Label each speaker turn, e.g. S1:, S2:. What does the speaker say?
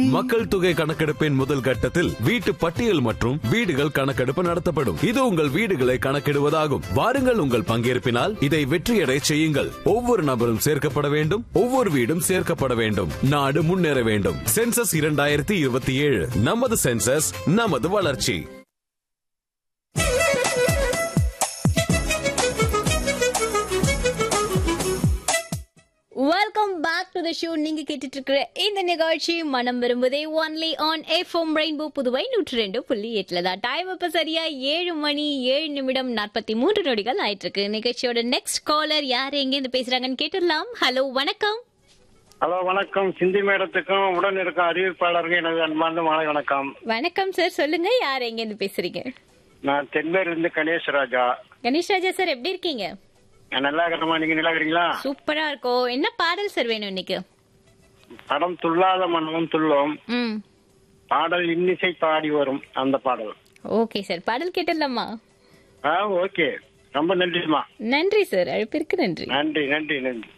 S1: மக்கள் தொகை கணக்கெடுப்பின் முதல் கட்டத்தில் வீட்டு பட்டியல் மற்றும் வீடுகள் கணக்கெடுப்பு நடத்தப்படும் இது உங்கள் வீடுகளை கணக்கிடுவதாகும் வாருங்கள் உங்கள் பங்கேற்பினால் இதை வெற்றியடை செய்யுங்கள் ஒவ்வொரு நபரும் சேர்க்கப்பட வேண்டும் ஒவ்வொரு வீடும் சேர்க்கப்பட வேண்டும் நாடு முன்னேற வேண்டும் சென்சஸ் இரண்டாயிரத்தி இருபத்தி ஏழு நமது சென்சஸ் நமது வளர்ச்சி
S2: welcome back to the show நீங்க கேட்டுட்டு இருக்கிற இந்த நிகழ்ச்சி மனம் விரும்புதே only on FM rainbow Puduvai நூற்றி ரெண்டு புள்ளி எட்டுல தான் டைம் இப்ப சரியா ஏழு மணி ஏழு நிமிடம் நாற்பத்தி மூன்று நொடிகள் ஆயிட்டு இருக்கு நிகழ்ச்சியோட நெக்ஸ்ட் காலர் யார் எங்க இருந்து பேசுறாங்கன்னு கேட்டுடலாம் ஹலோ வணக்கம்
S3: ஹலோ வணக்கம் சிந்தி மேடத்துக்கும் உடன் இருக்க அறிவிப்பாளருக்கு எனது அன்பார்ந்த மாலை வணக்கம்
S2: வணக்கம் சார் சொல்லுங்க யார் எங்க இருந்து பேசுறீங்க
S3: நான் தென்மேலிருந்து கணேஷ் ராஜா
S2: கணேஷ் ராஜா சார் எப்படி இருக்கீங்க
S3: நான் நல்லா இருக்கிறமா நீங்க நல்லா இருக்கிறீங்களா
S2: சூப்பரா இருக்கோம் என்ன பாடல் சார் வேணும் இன்னைக்கு
S3: படம் துள்ளாத மனமும் துள்ளும்
S2: ம்
S3: பாடல் இன்னிசை பாடி வரும் அந்த பாடல்
S2: ஓகே சார் பாடல் கேட்டுடலாமா
S3: ஆ ஓகே ரொம்ப நன்றிமா
S2: நன்றி சார் அழைப்பிற்கு நன்றி
S3: நன்றி நன்றி நன்றி